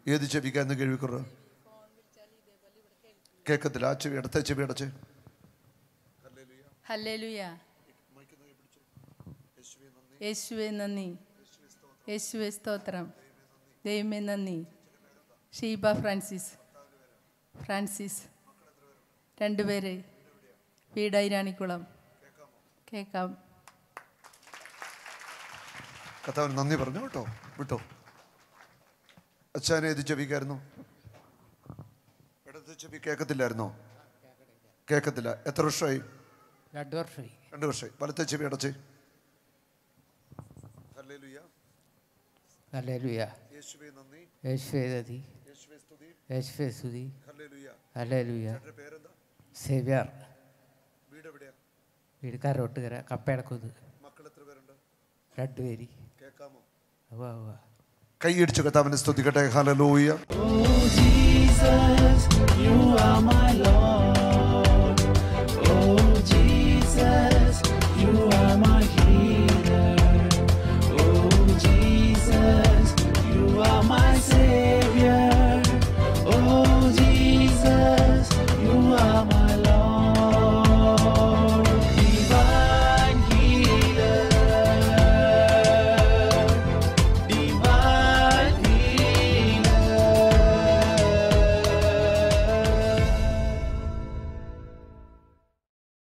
ഏത് ചെവിക്കാന്ന് കേൾവിക്കുറ കേൾക്കത്തില്ല ആ ചെവി ഇടത്തെ ചെവി അടച്ച് ഹല്ലേലൂയ യേശുവെ നന്ദി യേശുവെ സ്തോത്രം ദൈവമേ നന്ദി ഷീബ ഫ്രാൻസിസ് ഫ്രാൻസിസ് രണ്ടുപേര് വീട് ഐരാണിക്കുളം കേൾക്കാം കർത്താവിന് നന്ദി പറഞ്ഞു കേട്ടോ വിട്ടോ അച്ഛനെ ഏത് ചെവിക്കായിരുന്നു ഇടത്തെ ചെവി കേൾക്കത്തില്ലായിരുന്നോ കേൾക്കത്തില്ല എത്ര വർഷമായി രണ്ട് വർഷമായി രണ്ട് വർഷമായി വലത്തെ ചെവി അടച്ച് ഹല്ലേലൂയ യേശുവേ നന്ദി യേശുവേ നദി യേശുവേ സ്തുതി യേശുവേ സ്തുതി ഹല്ലേലൂയ ഹല്ലേലൂയ എൻ്റെ പേരെന്താ സേവ്യർ വീട് എവിടെയാ വീട് കരോട്ടുകര കപ്പയടക്കുന്ന് മക്കൾ എത്ര പേരുണ്ട് രണ്ടുപേര് കേൾക്കാമോ ഉവ്വ ഉവ്വ കൈയടിച്ച് കർത്താവിനെ സ്തുതിക്കട്ടെ hallelujah Jesus, you are my Lord.